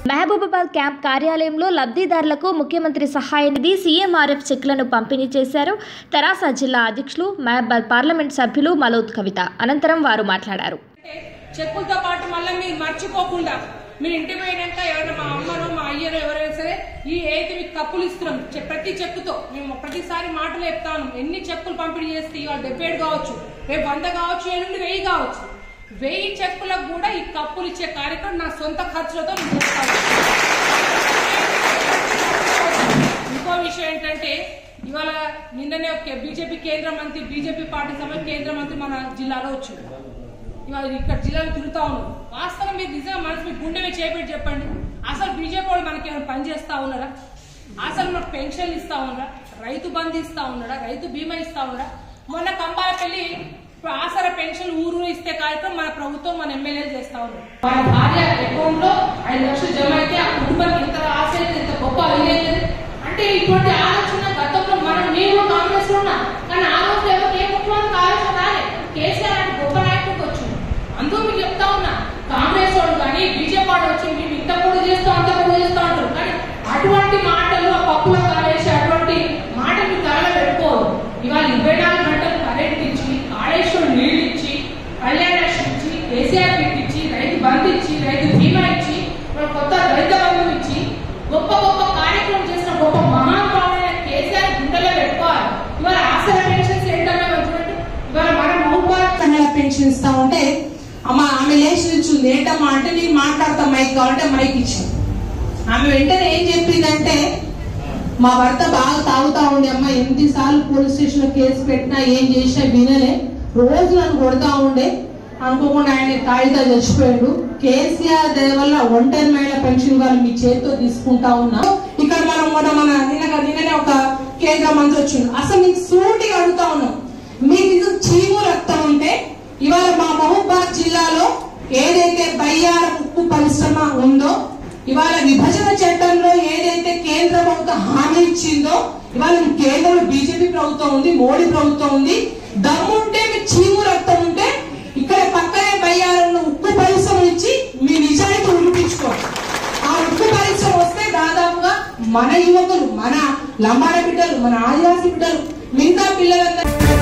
Mahabubabad camp కార్యాలయంలో లబ్ధిదారులకు ముఖ్యమంత్రి సహాయ నిధి సీఎంఆర్ఎఫ్ చెక్లను పంపిణీ చేశారు తెరాస జిల్లా అధ్యక్షులు మహబాద్ పార్లమెంట్ సభ్యులు మలోద్ కవిత అనంతరం వారు మాట్లాడారు చెక్కులతో పాటు మళ్ళీ మీరు మర్చిపోకుండా మీరు ఇంటి పోయినాక ఎవరైనా మా అమ్మనో మా అయ్యనో ఎవరైనా సరే ఈ అయితే మీకు కప్పులు ఇస్తున్నాం చె- ప్రతి చెక్కుతో మేము ప్రతిసారి మాటలు చెప్తాను ఎన్ని చెక్కులు పంపిణీ చేస్తే ఇవాళ డెబ్బై ఏడు కావచ్చు రేపు వంద కావచ్చు ఎల్లుండి వెయ్యి కావచ్చు వెయ్యి చెక్కులకు కూడా ఈ కప్పులు ఇచ్చే కార్యక్రమం నా సొంత ఖర్చులతో నేను చేస్తాను ఇంకో విషయం ఏంటంటే ఇవాళ నిన్ననే ఒక బీజేపీ కేంద్ర మంత్రి బీజేపీ పార్టీ సభ కేంద్ర మంత్రి మన జిల్లాలో వచ్చింది ఇవాళ ఇక్కడ జిల్లాలో తిరుగుతా ఉన్నాం వాస్తవం మీరు నిజంగా మనసు మీ గుండె మీద చేపెట్టి చెప్పండి అసలు బీజేపీ వాళ్ళు మనకి ఏమైనా పని చేస్తా ఉన్నారా అసలు మనకు పెన్షన్లు ఇస్తా ఉన్నారా రైతు బంధు ఇస్తా ఉన్నారా రైతు బీమా ఇస్తా ఉన్నారా మొన్న కంబాలపల్లి ఆసర పెన్షన్ ఊరు ఇస్తే కార్యక్రమం మన ప్రభుత్వం మన ఎమ్మెల్యేలు చేస్తా ఉన్నారు మన భార్య అకౌంట్ లో ఐదు లక్షలు జమ అయితే ఆ కుటుంబానికి ఎంత ఆశ అయితే ఎంత గొప్ప అయ్యేది అంటే ఇటువంటి ఆలోచన గతంలో మనం నేను కాంగ్రెస్ లో ఉన్నా కానీ ఆ రోజు ఎవరికి ఏ ముఖ్యమంత్రి ఆలోచన రాలే కేసీఆర్ అంటే గొప్ప నాయకుడికి వచ్చింది అందుకు మీకు చెప్తా ఉన్నా కాంగ్రెస్ వాడు కానీ బీజేపీ వాడు వచ్చి మేము ఇంత కూడా చేస్తాం అంత కూడా చేస్తాం అంటారు కానీ అటువంటి మాటలు ఆ పప్పులో కాలేసి అటువంటి మాట మీ తలలో పెట్టుకోదు ఇవాళ ఇరవై నాలుగు గంటలు కరెంట్ ఇచ్చి కాళేశ్వరం నీళ్ళు ఇచ్చి కళ్యాణ లక్ష్మి ఇచ్చి కేసీఆర్ కిట్ ఇచ్చి రైతు బంధు ఇచ్చి రైతు బీమా ఇచ్చి ఇప్పుడు కొత్త రైతు బంధు ఇచ్చి గొప్ప గొప్ప కార్యక్రమం చేసిన గొప్ప మహానుభావుడైన కేసీఆర్ గుండెలో పెట్టుకోవాలి ఇవాళ ఆసరా పెన్షన్స్ ఏంటనే చూడండి ఇవాళ మన మహబూబాద్ కన్నడ పెన్షన్ ఇస్తా ఉంటే అమ్మ ఆమె లేచి నిల్చుంది ఏంటమ్మా అంటే నేను మాట్లాడతా మైక్ కావాలంటే మైక్ ఇచ్చాను ఆమె వెంటనే ఏం చెప్పిందంటే మా భర్త బాగా తాగుతా ఉండే అమ్మ ఎన్నిసార్లు పోలీస్ స్టేషన్ లో కేసు పెట్టినా ఏం చేసినా వినలే రోజు నన్ను కొడతా ఉండే అనుకోకుండా ఆయన తాగితా చచ్చిపోయాడు కేసీఆర్ దయ వల్ల ఒంటరి మహిళ పెన్షన్ వాళ్ళు మీ చేతితో తీసుకుంటా ఉన్నా ఇక్కడ మనం మొన్న మన నిన్న నిన్ననే ఒక కేంద్ర మంత్రి వచ్చిండు అసలు మీకు సూటిగా అడుగుతా ఉన్నాం మీకు ఇది చీము రక్తం ఉంటే ఇవాళ మా మహబూబాద్ జిల్లాలో ఏదైతే బయ్యార ఉప్పు పరిశ్రమ ఉందో ఇవాళ విభజన చట్టంలో ఏదైతే కేంద్ర ప్రభుత్వం హామీ ఇచ్చిందో ఇవాళ మీ కేంద్రంలో బీజేపీ ప్రభుత్వం ఉంది మోడీ ప్రభుత్వం ఉంది దమ్ముంటే మీ చీము రక్తం ఉంటే ఇక్కడ పక్కనే బయ్యారంలో ఉప్పు పరిశ్రమ ఇచ్చి మీ నిజాయితీ ఉడిపించుకోండి ఆ ఉప్పు పరిశ్రమ వస్తే దాదాపుగా మన యువకులు మన లంబాడ బిడ్డలు మన ఆదివాసీ బిడ్డలు మిగతా పిల్లలందరూ